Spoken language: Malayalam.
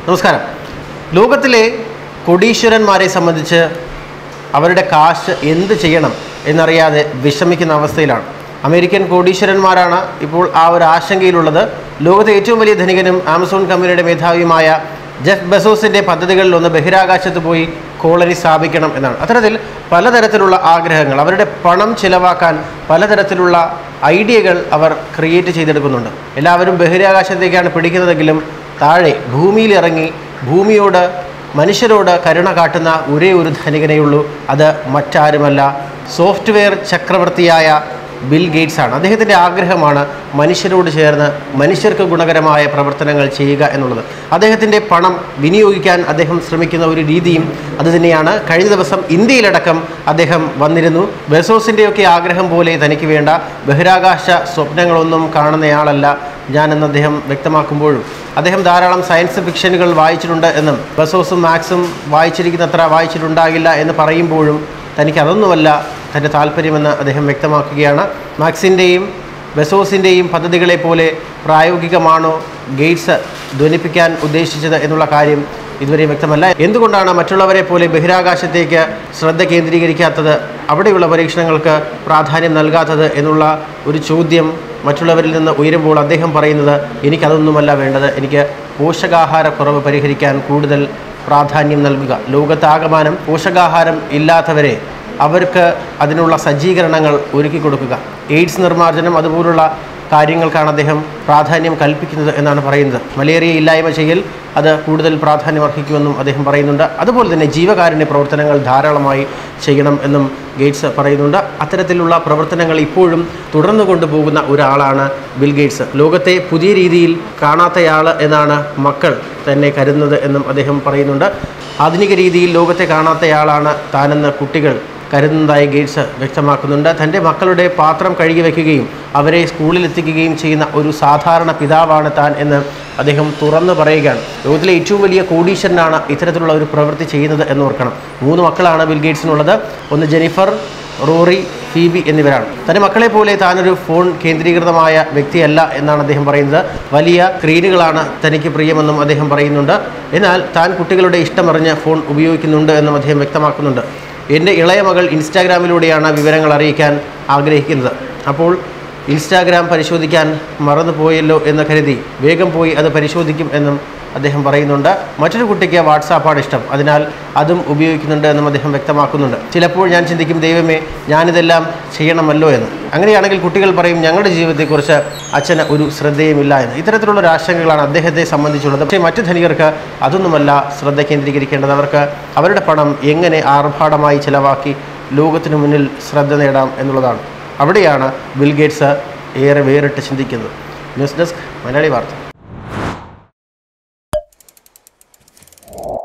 നമസ്കാരം ലോകത്തിലെ കൊടീശ്വരന്മാരെ സംബന്ധിച്ച് അവരുടെ കാശ് എന്ത് ചെയ്യണം എന്നറിയാതെ വിഷമിക്കുന്ന അവസ്ഥയിലാണ് അമേരിക്കൻ കോടീശ്വരന്മാരാണ് ഇപ്പോൾ ആ ഒരു ആശങ്കയിലുള്ളത് ലോകത്തെ ഏറ്റവും വലിയ ധനികനും ആമസോൺ കമ്പനിയുടെ മേധാവിയുമായ ജെഫ് ബെസോസിൻ്റെ പദ്ധതികളിൽ ഒന്ന് ബഹിരാകാശത്ത് പോയി കോളനി സ്ഥാപിക്കണം എന്നാണ് അത്തരത്തിൽ പലതരത്തിലുള്ള ആഗ്രഹങ്ങൾ അവരുടെ പണം ചിലവാക്കാൻ പലതരത്തിലുള്ള ഐഡിയകൾ അവർ ക്രിയേറ്റ് ചെയ്തെടുക്കുന്നുണ്ട് എല്ലാവരും ബഹിരാകാശത്തേക്കാണ് പിടിക്കുന്നതെങ്കിലും താഴെ ഭൂമിയിലിറങ്ങി ഭൂമിയോട് മനുഷ്യരോട് കരുണ കാട്ടുന്ന ഒരേ ഒരു ധനികനേയുള്ളൂ അത് മറ്റാരുമല്ല സോഫ്റ്റ്വെയർ ചക്രവർത്തിയായ ബിൽ ഗേറ്റ്സ് ആണ് അദ്ദേഹത്തിൻ്റെ ആഗ്രഹമാണ് മനുഷ്യരോട് ചേർന്ന് മനുഷ്യർക്ക് ഗുണകരമായ പ്രവർത്തനങ്ങൾ ചെയ്യുക എന്നുള്ളത് അദ്ദേഹത്തിൻ്റെ പണം വിനിയോഗിക്കാൻ അദ്ദേഹം ശ്രമിക്കുന്ന ഒരു രീതിയും അതുതന്നെയാണ് കഴിഞ്ഞ ദിവസം ഇന്ത്യയിലടക്കം അദ്ദേഹം വന്നിരുന്നു ബെസോസിൻ്റെയൊക്കെ ആഗ്രഹം പോലെ തനിക്ക് വേണ്ട ബഹിരാകാശ സ്വപ്നങ്ങളൊന്നും കാണുന്നയാളല്ല ഞാനെന്ന് അദ്ദേഹം വ്യക്തമാക്കുമ്പോഴും അദ്ദേഹം ധാരാളം സയൻസ് ഫിക്ഷനുകൾ വായിച്ചിട്ടുണ്ട് എന്നും ബസോസും മാക്സും വായിച്ചിരിക്കുന്നത്ര വായിച്ചിട്ടുണ്ടാകില്ല എന്ന് പറയുമ്പോഴും തനിക്ക് അതൊന്നുമല്ല തൻ്റെ താല്പര്യമെന്ന് അദ്ദേഹം വ്യക്തമാക്കുകയാണ് മാക്സിൻ്റെയും ബസോസിൻ്റെയും പദ്ധതികളെ പോലെ പ്രായോഗികമാണോ ഗേറ്റ്സ് ധ്വനിപ്പിക്കാൻ ഉദ്ദേശിച്ചത് എന്നുള്ള കാര്യം ഇതുവരെ വ്യക്തമല്ല എന്തുകൊണ്ടാണ് മറ്റുള്ളവരെ പോലെ ബഹിരാകാശത്തേക്ക് ശ്രദ്ധ കേന്ദ്രീകരിക്കാത്തത് അവിടെയുള്ള പരീക്ഷണങ്ങൾക്ക് പ്രാധാന്യം നൽകാത്തത് എന്നുള്ള ഒരു ചോദ്യം മറ്റുള്ളവരിൽ നിന്ന് ഉയരുമ്പോൾ അദ്ദേഹം പറയുന്നത് എനിക്കതൊന്നുമല്ല വേണ്ടത് എനിക്ക് പോഷകാഹാരക്കുറവ് പരിഹരിക്കാൻ കൂടുതൽ പ്രാധാന്യം നൽകുക ലോകത്താകമാനം പോഷകാഹാരം ഇല്ലാത്തവരെ അവർക്ക് അതിനുള്ള സജ്ജീകരണങ്ങൾ ഒരുക്കി കൊടുക്കുക എയ്ഡ്സ് നിർമ്മാർജ്ജനം അതുപോലുള്ള കാര്യങ്ങൾക്കാണ് അദ്ദേഹം പ്രാധാന്യം കൽപ്പിക്കുന്നത് എന്നാണ് പറയുന്നത് മലേറിയ ഇല്ലായ്മ ചെയ്യൽ അത് കൂടുതൽ പ്രാധാന്യം അർഹിക്കുമെന്നും അദ്ദേഹം പറയുന്നുണ്ട് അതുപോലെ തന്നെ ജീവകാരുണ്യ പ്രവർത്തനങ്ങൾ ധാരാളമായി ചെയ്യണം എന്നും ഗേറ്റ്സ് പറയുന്നുണ്ട് അത്തരത്തിലുള്ള പ്രവർത്തനങ്ങൾ ഇപ്പോഴും തുടർന്നു കൊണ്ടുപോകുന്ന ഒരാളാണ് ബിൽ ഗേറ്റ്സ് ലോകത്തെ പുതിയ രീതിയിൽ കാണാത്തയാൾ എന്നാണ് മക്കൾ തന്നെ കരുതുന്നത് എന്നും അദ്ദേഹം പറയുന്നുണ്ട് ആധുനിക രീതിയിൽ ലോകത്തെ കാണാത്തയാളാണ് താനെന്ന് കുട്ടികൾ കരുതുന്നതായി ഗേറ്റ്സ് വ്യക്തമാക്കുന്നുണ്ട് തൻ്റെ മക്കളുടെ പാത്രം കഴുകി വയ്ക്കുകയും അവരെ സ്കൂളിൽ എത്തിക്കുകയും ചെയ്യുന്ന ഒരു സാധാരണ പിതാവാണ് താൻ എന്ന് അദ്ദേഹം തുറന്നു പറയുകയാണ് ലോകത്തിലെ ഏറ്റവും വലിയ കോടീശ്വരനാണ് ഇത്തരത്തിലുള്ള ഒരു പ്രവൃത്തി ചെയ്യുന്നത് എന്ന് ഓർക്കണം മൂന്ന് മക്കളാണ് ബിൽ ഗേറ്റ്സിനുള്ളത് ഒന്ന് ജെനിഫർ റോറി ഫീബി എന്നിവരാണ് തൻ്റെ മക്കളെ പോലെ താനൊരു ഫോൺ കേന്ദ്രീകൃതമായ വ്യക്തിയല്ല എന്നാണ് അദ്ദേഹം പറയുന്നത് വലിയ സ്ക്രീനുകളാണ് തനിക്ക് പ്രിയമെന്നും അദ്ദേഹം പറയുന്നുണ്ട് എന്നാൽ താൻ കുട്ടികളുടെ ഇഷ്ടമറിഞ്ഞ് ഫോൺ ഉപയോഗിക്കുന്നുണ്ട് എന്നും അദ്ദേഹം വ്യക്തമാക്കുന്നുണ്ട് എൻ്റെ ഇളയ മകൾ ഇൻസ്റ്റാഗ്രാമിലൂടെയാണ് വിവരങ്ങൾ അറിയിക്കാൻ ആഗ്രഹിക്കുന്നത് അപ്പോൾ ഇൻസ്റ്റാഗ്രാം പരിശോധിക്കാൻ മറന്നു പോയല്ലോ എന്ന് കരുതി വേഗം പോയി അത് പരിശോധിക്കും എന്നും അദ്ദേഹം പറയുന്നുണ്ട് മറ്റൊരു കുട്ടിക്ക് വാട്സാപ്പാണ് ഇഷ്ടം അതിനാൽ അതും ഉപയോഗിക്കുന്നുണ്ട് എന്നും അദ്ദേഹം വ്യക്തമാക്കുന്നുണ്ട് ചിലപ്പോൾ ഞാൻ ചിന്തിക്കും ദൈവമേ ഞാനിതെല്ലാം ചെയ്യണമല്ലോ എന്ന് അങ്ങനെയാണെങ്കിൽ കുട്ടികൾ പറയും ഞങ്ങളുടെ ജീവിതത്തെക്കുറിച്ച് അച്ഛന് ഒരു ശ്രദ്ധയുമില്ല എന്ന് ഇത്തരത്തിലുള്ള ഒരു ആശങ്കകളാണ് അദ്ദേഹത്തെ സംബന്ധിച്ചുള്ളത് പക്ഷേ മറ്റു ധനികർക്ക് അതൊന്നുമല്ല ശ്രദ്ധ കേന്ദ്രീകരിക്കേണ്ടത് അവർക്ക് അവരുടെ പണം എങ്ങനെ ആർഭാടമായി ചിലവാക്കി ലോകത്തിനു മുന്നിൽ ശ്രദ്ധ നേടാം എന്നുള്ളതാണ് അവിടെയാണ് ബിൽ ഗേറ്റ്സ് ഏറെ വേറിട്ട് ചിന്തിക്കുന്നത് ന്യൂസ് ഡെസ്ക് മലയാളി വാർത്ത